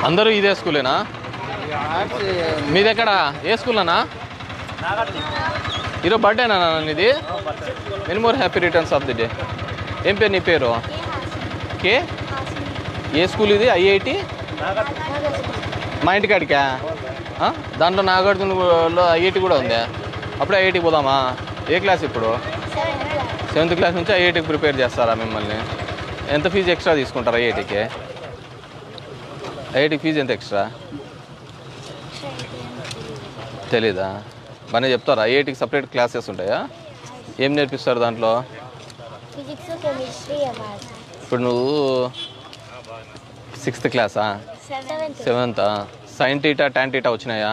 అందరూ ఇదే స్కూలేనా మీది ఎక్కడ ఏ స్కూల్ అన్నా ఈరోజు బర్త్డేనా ఇది many more happy returns of the day ఏం పేరు నీ పేరు కే ఏ స్కూల్ ఇది ఐఐటి మా ఇంటికాడికా ఆ? దాంట్లో నాగార్జునలో ఐఐటి కూడా ఉందా అప్పుడే ఐఐటికి పోదామా ఏ క్లాస్ ఇప్పుడు సెవెంత్ క్లాస్ నుంచి ఐఐటికి ప్రిపేర్ చేస్తారా మిమ్మల్ని ఎంత ఫీజు ఎక్స్ట్రా తీసుకుంటారు ఐఐటికి ఐఐటి ఫీజు ఎంత ఎక్స్ట్రా తెలీదా బాగానే చెప్తారా ఐఐటికి సపరేట్ క్లాసెస్ ఉంటాయా ఏం నేర్పిస్తారు దాంట్లో ఫిజిక్స్ కెమిస్ట్రీ మ్యాథ్స్ ఇప్పుడు నువ్వు సిక్స్త్ క్లాసా సెవెంత్ సెవెంతా సైన్ టీటా ట్యాన్ టీటా వచ్చినాయా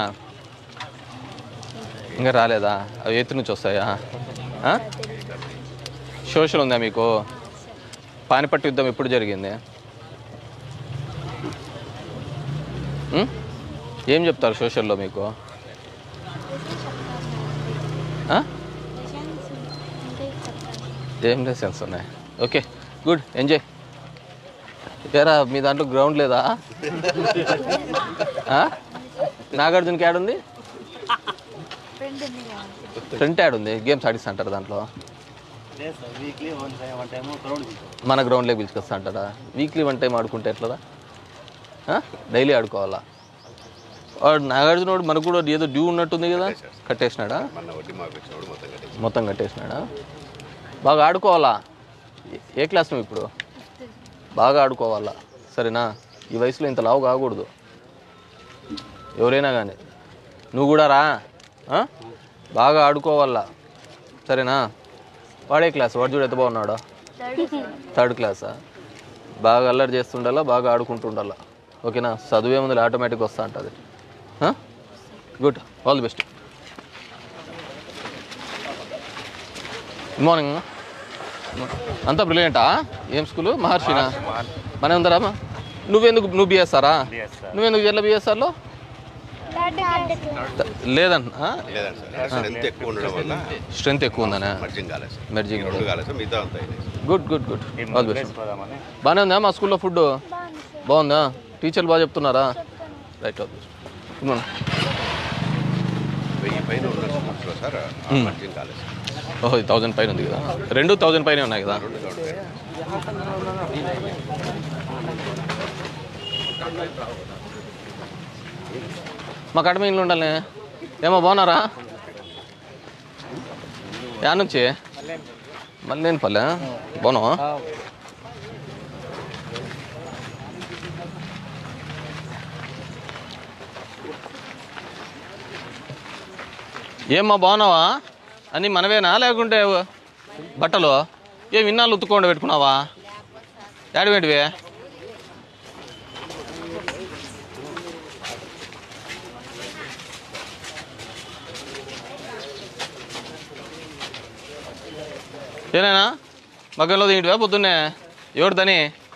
ఇంకా రాలేదా అవి ఎత్తు నుంచి వస్తాయా ఆ? సోషల్ ఉందా మీకు పానిపట్టు యుద్ధం ఎప్పుడు జరిగింది ఉం? ఏం చెప్తారు సోషల్లో మీకు ఆ? ఏం లెసన్స్ ఉన్నాయి ఓకే గుడ్ ఎంజాయ్ ఏరా మీ దాంట్లో గ్రౌండ్ లేదా ఆ? నాగార్జునకి యాడ్ ఉంది ఫ్రంట్ యాడ్ ఉంది గేమ్స్ ఆడిస్తా అంటారు దాంట్లో weekly one time one time ground మన గ్రౌండ్లోకి పిలుచుకొస్తా అంటారా వీక్లీ వన్ టైం ఆడుకుంటే ఎట్లదా డైలీ ఆడుకోవాలా వాడు నాగార్జున వాడు మనకు కూడా ఏదో డ్యూ ఉన్నట్టుంది కదా కట్టేసినాడా మొత్తం కట్టేసినాడా బాగా ఆడుకోవాలా ఏ- ఏ క్లాస్ నువ్వు ఇప్పుడు బాగా ఆడుకోవాలా సరేనా ఈ వయసులో ఇంత లావు కాకూడదు ఎవరైనా కానీ నువ్వు కూడా రా ఆ? బాగా ఆడుకోవాలా సరేనా వాడే క్లాస్ వాడు చూడు ఎంత బాగున్నాడో థర్డ్ క్లాసా బాగా అల్లరి చేస్తుండాలా బాగా ఆడుకుంటుండాలా ఓకేనా చదువే ముందు ఆటోమేటిక్ వస్తా ఉంటుంది good all the best good morning అంతా బ్రిలియంటా ఏం స్కూలు మహర్షినా మన ఉందరా నువ్వెందుకు నువ్వు బిఎస్ఆరా నువ్వెందుకు ఎట్లా బిఎస్ఆర్లో లేదన్న లేదండి సార్ స్ట్రెంత్ ఎక్కువ ఉండడం వల్ల స్ట్రెంత్ ఎక్కువ ఉందనా మర్జింగ్ కాలేదు సార్ మెర్జింగ్ రెండు కాలేదు సార్ మిగతా అంతా అయినాయి sir. Good good good all the best బాగానే ఉందా మా స్కూల్లో ఫుడ్ బాగుందా టీచర్లు బాగా చెప్తున్నారా right all the best good morning వెయ్యి పైన ఉన్న స్కూల్స్లో సార్ మర్జింగ్ కాలేదు సార్ ఓహో థౌజండ్ పైన ఉంది కదా రెండు థౌజండ్ పైన ఉన్నాయి కదా రెండు థౌసండ్ పైన మా కడమ ఇల్లు ఉండాలి ఏమో బాగున్నారా యా నుంచి మళ్ళీ పల్లె బాగున్నావా ఏమ్మా బాగున్నావా అన్నీ మనవేనా లేకుంటే బట్టలు ఏం ఇన్నాళ్ళు ఉత్తుకోండి పెట్టుకున్నావా ఏడవేంటివి ఏనేనా మగ్గంలో తింటివా పొద్దున్నే ఎవరు తని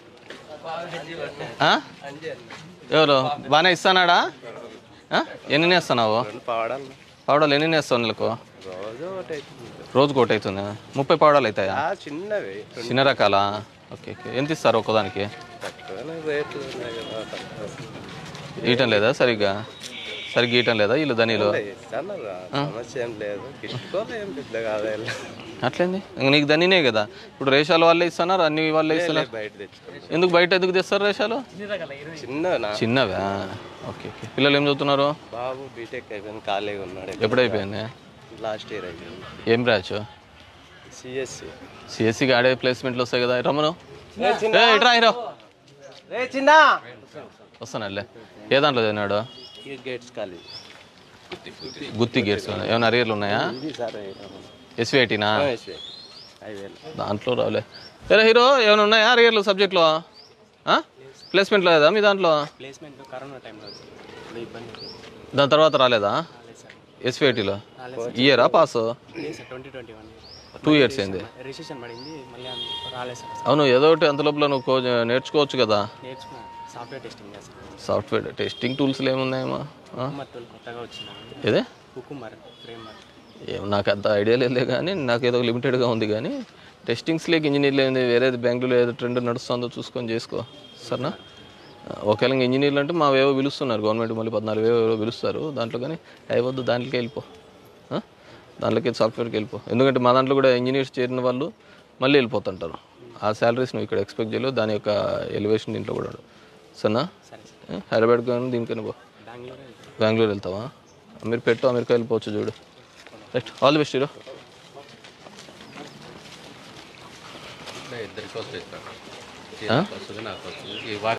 ఆ? ఎవరు బాగానే ఇస్తానాడా ఆ? ఎన్ని నేస్తున్నావు పాడాలి పావడాలు ఎన్ని నేస్తావు నెలకు రోజు ఒకటి రోజుకు ఒకటి అవుతుందా ముప్పై పావడాలు అవుతాయా చిన్నవి చిన్న రకాలా ఓకే ఓకే ఎంత ఇస్తారు ఒక్కదానికి తక్కువనే రేట్లు ఉన్నాయి కదా తక్కువ ఈయటం లేదా సరిగ్గా సరిగ్గా ఈయటం లేదా వీళ్ళు ధనీలు ఇస్తాను సమస్య ఏం లేదు కిట్టుకోలే ఏం పెద్ద కాదు అట్లేంది ఇంక నీకు ధనీనే కదా ఇప్పుడు రేషాలు వాళ్ళే ఇస్తున్నారు అన్ని వాళ్ళే ఇస్తున్నారు బయట తెచ్చుకోండి ఎందుకు బయట ఎందుకు తెస్తారు రేషాలు చిన్న నా చిన్నవా ఓకే ఓకే పిల్లలు ఏం చదువుతున్నారు బాబు బీటెక్ అయిపోయింది ఖాళీగా ఉన్నాడు ఎప్పుడైపోయింది లాస్ట్ ఇయర్ అయిపోయింది ఏం బ్రాచ్ సిఎస్సి సిఎస్సికి ఆడే ప్లేస్మెంట్లు వస్తాయి కదా రమ్మను ఏ, ఇట్రా హీరో రే చిన్న వస్తానులే ఏ దాంట్లో చదివినాడు గేట్స్ కాలేజ్ గుత్తి గేట్స్ ఏమైనా అరియర్లు ఉన్నాయా ఇది సార్ ఎస్విఐటీనా ఐదు వేలు దాంట్లో రావులే సరే హీరో ఏమైనా ఉన్నాయా అరియర్లు సబ్జెక్ట్లో ప్లేస్మెంట్ లేదా మీ దాంట్లో ప్లేస్మెంట్ కరోనా టైంలో ఇబ్బంది దాని తర్వాత రాలేదా ఎస్విఐటీలో ఇయరా పాస్ లేదు sir twenty twenty one two years అయింది రిజిస్ట్రేషన్ పడింది మళ్ళీ రాలేదు సార్ అవును ఏదో ఒకటి అంత లోపల నువ్వు కో- నేర్చుకోవచ్చు కదా నేర్చుకున్నా సాఫ్ట్వేర్ టెస్టింగ్ చేస్తాను సాఫ్ట్వేర్ టెస్టింగ్ టూల్స్లు ఏమున్నాయమ్మా ఆ? కుకుమర్ టూల్ కొత్తగా వచ్చింది ఏదే కుకుమర్ ఫ్రేమ్ ఏం నాకు అంత ఐడియా లేదులే కానీ నాకు ఏదో లిమిటెడ్గా ఉంది కానీ టెస్టింగ్స్ లేక ఇంజనీర్ లేదు వేరేది బెంగళూరు ఏదో ట్రెండ్ నడుస్తుందో చూసుకొని చేసుకో సరేనా ఒకవేళ ఇంకా ఇంజనీర్లు అంటే మా ఏవో పిలుస్తున్నారు గవర్నమెంట్ మళ్ళీ పద్నాలుగు వేలు ఏవో పిలుస్తారు దాంట్లో కానీ అయిపోద్దు దాంట్లోకి వెళ్ళిపో ఆ? దాంట్లోకి సాఫ్ట్వేర్కి వెళ్ళిపో ఎందుకంటే మా దాంట్లో కూడా ఇంజనీర్స్ చేరిన వాళ్ళు మళ్ళీ వెళ్ళిపోతుంటారు ఆ శాలరీస్ నువ్వు ఇక్కడ ఎక్స్పెక్ట్ చేయలేవు దాని యొక్క ఎలివేషన్ దీంట్లో కూడా ఉండదు. సరేనా ఆ? హైదరాబాద్ కానీ దీనికైనా పో బెంగళూరు వెళ్తావా మీరు పెట్టు అమెరికా వెళ్ళిపోవచ్చు చూడు right all the best hero ఇద్దరికి వస్తాయి సార్ ఆ? వస్తుంది నాకు వస్తుంది ఈ వాటి